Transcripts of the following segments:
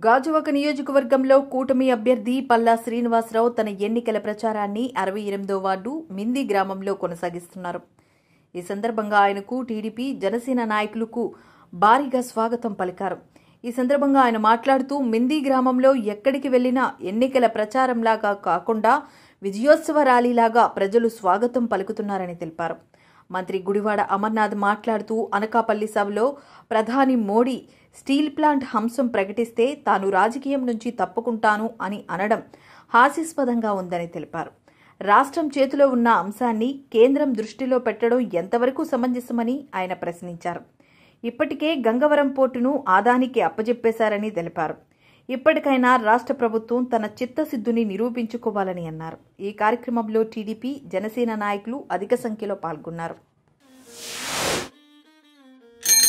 గాజువాక నియోజకవర్గంలో కూటమి అభ్యర్థి పల్లా శ్రీనివాసరావు తన ఎన్నికల ప్రచారాన్ని అరవై ఎనిమిదో వార్డు మింది గ్రామంలో కొనసాగిస్తున్నారు ఈ సందర్భంగా ఆయనకు టీడీపీ జనసేన నాయకులకు భారీగా స్వాగతం పలికారు ఈ సందర్భంగా ఆయన మాట్లాడుతూ మింది గ్రామంలో ఎక్కడికి వెళ్లినా ఎన్నికల ప్రచారంలాగా కాకుండా విజయోత్సవ ర్యాలీలాగా ప్రజలు స్వాగతం పలుకుతున్నారని తెలిపారు మంత్రి గుడివాడ అమర్నాథ్ మాట్లాడుతూ అనకాపల్లి సభలో ప్రధాని మోడీ స్టీల్ ప్లాంట్ హంసం ప్రకటిస్తే తాను రాజకీయం నుంచి తప్పుకుంటాను అని అనడం హాస్యాస్పదంగా ఉందని తెలిపారు రాష్ట్రం చేతిలో ఉన్న అంశాన్ని కేంద్రం దృష్టిలో పెట్టడం ఎంతవరకు సమంజసమని ఆయన ప్రశ్నించారు ఇప్పటికే గంగవరం పోర్టును ఆదానికి అప్పజెప్పేశారని తెలిపారు ఇప్పటికైనా రాష్ట్ర ప్రభుత్వం తన చిత్తశుద్ధిని నిరూపించుకోవాలని అన్నారు ఈ కార్యక్రమంలో టీడీపీ జనసేన నాయకులు అధిక సంఖ్యలో పాల్గొన్నారు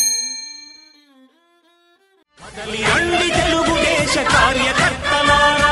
కదలి రండి తెలుగుదేశ కార్యకర్తలారా